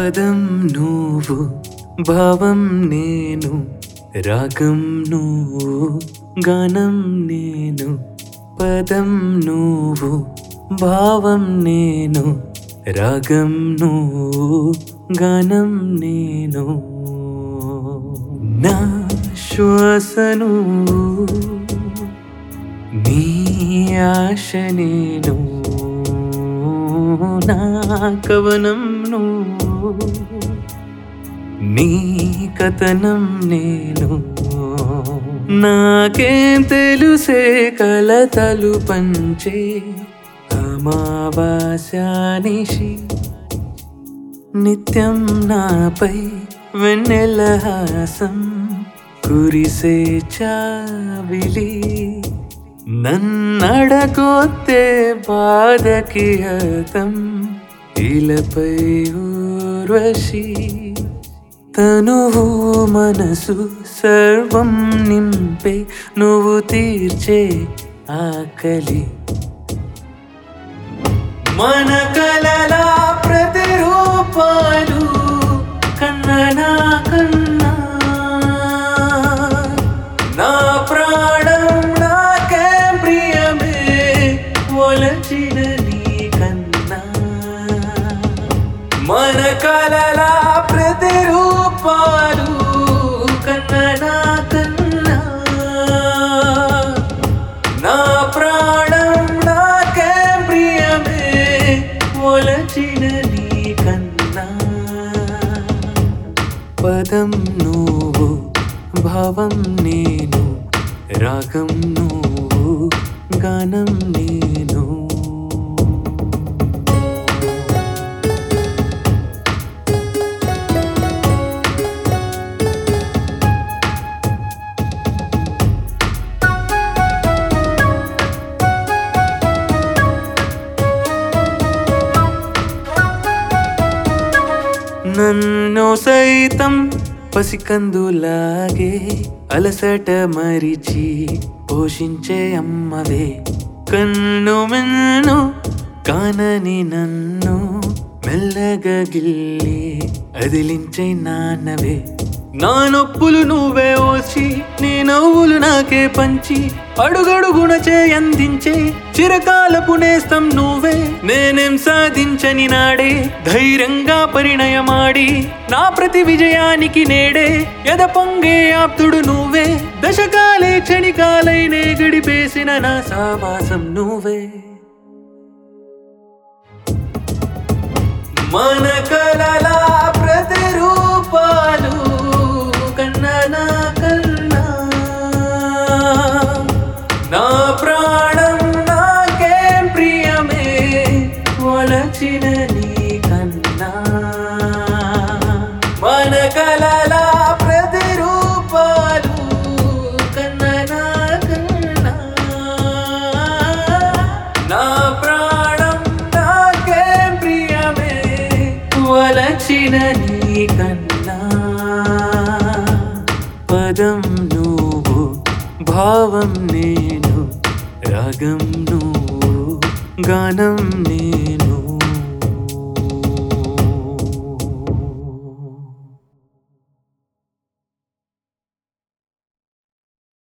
పదం నువ్వు భావం నేను రాగం నువ్వు గానం నేను పదం నువ్వు భావం నేను రాగం నువ్వు గానం నేను నా శ్వాసను నీ ఆశ నేను నా కవనం నువ్వు నీ కథనం నేను నాకేం తెలుసే కలతలు పంచే అమావాస్యానిషి నిత్యం నాపై వెన్నెల హాసం కురిసే చావిలి నన్నడగొత్తే బాధకి హతం ఇలపై ఊర్వశి తనువు మనసు సర్వం నింపే నువ్వు తీర్చే ఆకలి మన కలల ప్రతిరూపాలు కన్ననా కన్నా నా ప్రాణం నాకే ప్రియమే ఒలచిన నీ కన్నా మన కలల ప్రతిరూపాలు కన్ననా కన్నా నా ప్రాణం నాకే ప్రియమే ఒలచిన నీ కన్నా పదం నువ్వు భావం నేను రాగం నువ్వు గానం నేను నన్ను సైతం పసికందులాగే అలసట మరిచి పోషించే అమ్మవే కన్ను మెన్ను కానని నన్ను మెల్లగా గిల్లి అదిలించే నాన్నవే నా నొప్పులు నువ్వే ఓచి నీ నవ్వులు నాకే పంచి అడుగడుగున అందించే చిరకాలపు నేస్తం నువ్వే నేనేం సాధించని నాడే ధైర్యంగా పరిణయమాడి నా ప్రతి విజయానికి నేడే ఎద పొంగే ఆప్తుడు నువ్వే దశకాలే క్షణికాలైనే గడిపేసిన నా సావాసం నువ్వే మన కలల ప్రతిరూపాలు కన్నా కన్నా నా ప్రాణం నాకే ప్రియమే ఒలచిన నీ కన్నా మన కలల ప్రతిరూపాలు కన్నా కన్నా నా ప్రాణం నాకే ప్రియమే వలచిన నీ కన్నా పదం నువ్వు భావం నేను రాగం నువ్వు గానం నేను